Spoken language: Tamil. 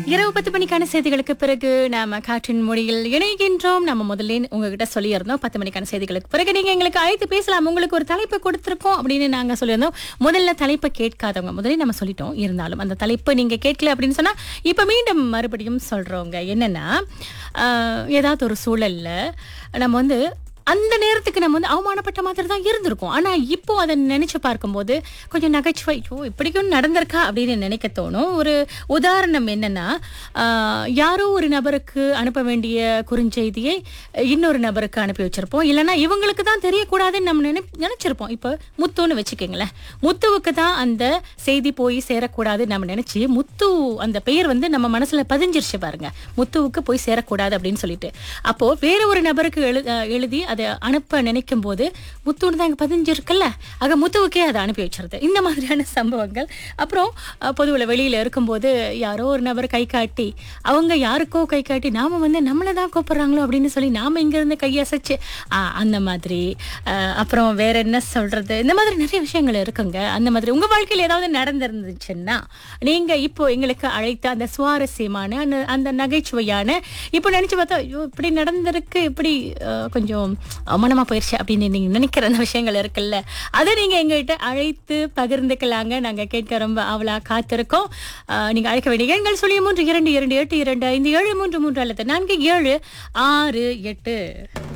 இரவு பத்து மணிக்கான செய்திகளுக்கு பிறகு நாம காற்றின் மொழியில் இணைகின்றோம் நம்ம முதல்ல உங்ககிட்ட சொல்லியிருந்தோம் பத்து மணிக்கான செய்திகளுக்கு பிறகு நீங்க எங்களுக்கு அழைத்து பேசலாம் உங்களுக்கு ஒரு தலைப்பு கொடுத்திருக்கோம் அப்படின்னு நாங்க சொல்லியிருந்தோம் முதல்ல தலைப்பை கேட்காதவங்க முதல்ல நம்ம சொல்லிட்டோம் இருந்தாலும் அந்த தலைப்பு நீங்க கேட்கல அப்படின்னு சொன்னா இப்ப மீண்டும் மறுபடியும் சொல்றோங்க என்னன்னா ஆஹ், ஏதாவது ஒரு சூழல்ல நம்ம வந்து அந்த நேரத்துக்கு நம்ம வந்து அவமானப்பட்ட மாதிரி தான் இருந்திருக்கும் ஆனா இப்போ அதை நினைச்சு பார்க்கும்போது கொஞ்சம் நகைச்சுவை ஐயோ இப்படிக்கும் நடந்திருக்கா அப்படின்னு நினைக்க தோணும் ஒரு உதாரணம் என்னன்னா ஆஹ், யாரோ ஒரு நபருக்கு அனுப்ப வேண்டிய குறுஞ்செய்தியை இன்னொரு நபருக்கு அனுப்பி வச்சிருப்போம் இல்லைன்னா இவங்களுக்கு தான் தெரியக்கூடாதுன்னு நம்ம நினை நினைச்சிருப்போம் இப்போ முத்துன்னு வச்சுக்கோங்களேன் முத்துவுக்கு தான் அந்த செய்தி போய் சேரக்கூடாது நம்ம நினைச்சு முத்து அந்த பெயர் வந்து நம்ம மனசுல பதிஞ்சிருச்சு பாருங்க முத்துவுக்கு போய் சேரக்கூடாது அப்படின்னு சொல்லிட்டு அப்போ வேற ஒரு நபருக்கு எழு அஹ் எழுதி அதை அனுப்ப நினைக்கும் போது முத்துன்னு தான் இங்க பதிஞ்சிருக்குல்ல ஆக முத்துவுக்கே அதை அனுப்பி வச்சிருது இந்த மாதிரியான சம்பவங்கள் அப்புறம் அஹ், பொதுவுல வெளியில இருக்கும்போது யாரோ ஒரு நபர் கை காட்டி அவங்க யாருக்கோ கை காட்டி நாம வந்து நம்மளை தான் கூப்பிடுறாங்களோ அப்படின்னு சொல்லி நாம இங்க இருந்து கையசைச்சு ஆஹ், அந்த மாதிரி அஹ், அப்புறம் வேற என்ன சொல்றது இந்த மாதிரி நிறைய விஷயங்கள் இருக்குங்க அந்த மாதிரி உங்க வாழ்க்கையில் ஏதாவது நடந்திருந்துச்சுன்னா நீங்க இப்போ எங்களுக்கு அழைத்த அந்த சுவாரஸ்யமான அந்த அந்த நகைச்சுவையான இப்போ நினைச்சு பார்த்தா ஐயோ இப்படி நடந்திருக்கு இப்படி அஹ், கொஞ்சம் அவமானமா போயிடுச்சு அப்படின்னு நீங்க நினைக்கிற அந்த விஷயங்கள் இருக்குல்ல அதை நீங்க எங்ககிட்ட அழைத்து பகிர்ந்துக்கலாங்க நாங்க கேட்க ரொம்ப அவளா காத்திருக்கோம் அஹ், நீங்க அழைக்க வேண்டிய எண்கள் சொல்லி மூன்று இரண்டு இரண்டு எட்டு இரண்டு ஐந்து ஏழு மூன்று மூன்று அல்லது நான்கு ஏழு ஆறு எட்டு